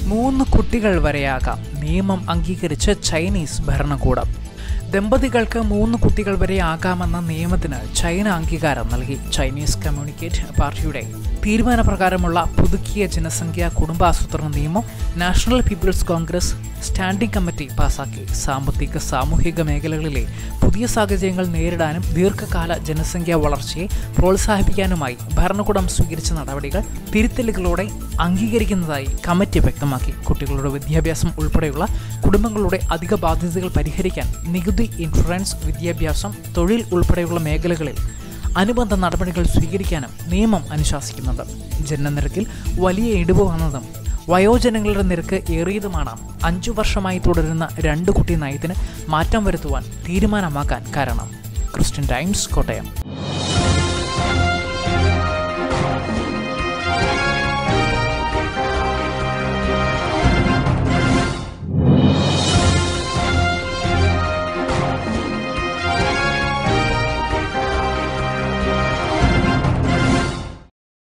മൂന്ന് കുട്ടികൾ വരെയാകാം നിയമം അംഗീകരിച്ച് ചൈനീസ് ഭരണകൂടം ദമ്പതികൾക്ക് മൂന്ന് കുട്ടികൾ വരെ ആകാമെന്ന നിയമത്തിന് ചൈന അംഗീകാരം നൽകി ചൈനീസ് കമ്മ്യൂണിക്കേറ്റ് പാർട്ടിയുടെ തീരുമാനപ്രകാരമുള്ള പുതുക്കിയ ജനസംഖ്യാ കുടുംബാസൂത്രണ നിയമം National People's Congress standing committee പാസാക്കി സാമ്പത്തിക സാമൂഹിക മേഖലകളിലെ പുതിയ സാഹചര്യങ്ങൾ നേരിടാനും ദീർഘകാല ജനസംഖ്യാ വളർച്ചയെ പ്രോത്സാഹിപ്പിക്കാനുമായി ഭരണകൂടം സ്വീകരിച്ച നടപടികൾ തിരുത്തലുകളോടെ അംഗീകരിക്കുന്നതായി കമ്മിറ്റി വ്യക്തമാക്കി കുട്ടികളുടെ വിദ്യാഭ്യാസം ഉൾപ്പെടെയുള്ള കുടുംബങ്ങളുടെ അധിക ബാധ്യതകൾ പരിഹരിക്കാൻ നികുതി ഇൻഷുറൻസ് വിദ്യാഭ്യാസം തൊഴിൽ ഉൾപ്പെടെയുള്ള മേഖലകളിൽ അനുബന്ധ നടപടികൾ സ്വീകരിക്കാനും നിയമം അനുശാസിക്കുന്നുണ്ട് ജനനനിരക്കിൽ വലിയ ഇടിവ് വന്നതും വയോജനങ്ങളുടെ നിരക്ക് ഏറിയതുമാണ് അഞ്ചു വർഷമായി തുടരുന്ന രണ്ട് കുട്ടി നയത്തിന് മാറ്റം വരുത്തുവാൻ തീരുമാനമാക്കാൻ കാരണം ക്രിസ്ത്യൻ ടൈംസ് കോട്ടയം